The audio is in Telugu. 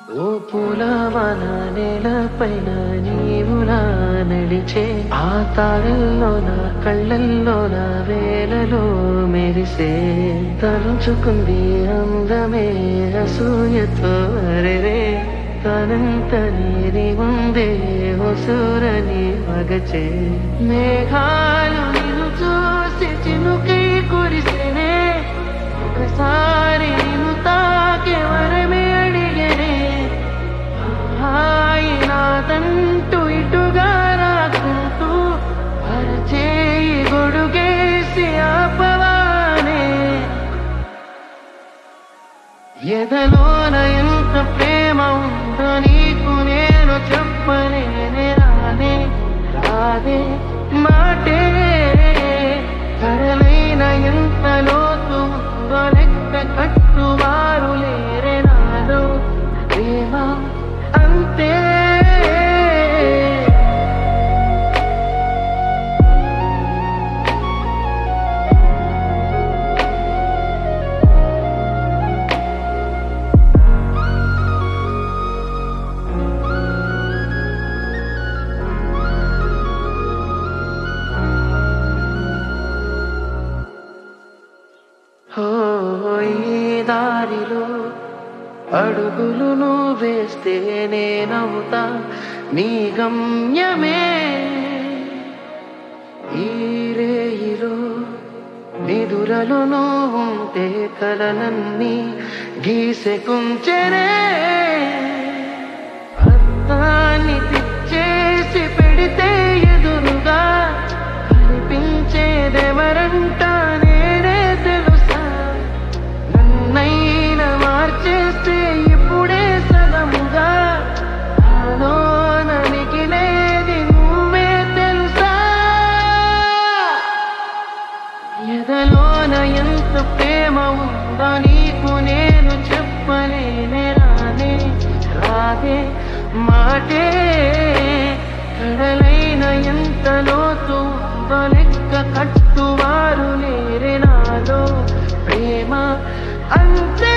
ఓ పూలవన నేలపైన నీవులా నడిచే ఆ తారల్లో నా కళ్ళల్లో నా వేలలో మెరిసే తలుచుకుంది అందమే అసూయతో అరెరే తనంత నీరి ముందే ఒసూరని మగచే మేఘాలు నిన్ను చూసి చినుకై కురిసినే ఒకసారి నిన్ను తాకే వరమే అడిగనే హాయి నాదంటూ ఇటుగా రాకుంటూ అరచేయి గొడుగేసి ఆపవానే ఎదలోన ఎంత ప్రేమ ఉందో నీకు నేను చెప్పలేనే రానే రాదే మాటే కడలైన ఎంత లోతు ఉందో లెక్క కట్టువారు లేరే నాలో ప్రేమ అంతే ఓ ఈ దారిలో అడుగులు నువ్వు వేస్తే నేనవుతా నీ గమ్యమే ఈ రేయిలో నిదురలు నువ్వు ఉంటే కలనన్నీ గీసెకుంచెనే అర్థాన్ని తెచ్చేసి పెడితే ఎదురుగా కనిపించేదెవరంట నేనే తెలుసా నన్నైనా మార్చేస్తే ఇప్పుడే సదముగా నాలోన మిగిలేది నువ్వే తెలుసా ఎదలోన ఎంత ప్రేమ ఉందో నీకు నేను చెప్పలేనే రానే రాదే మాటే కడలైన ఎంత లోతు ఉందో లెక్క కట్టువారు లేరే నాలో ప్రేమ అంతే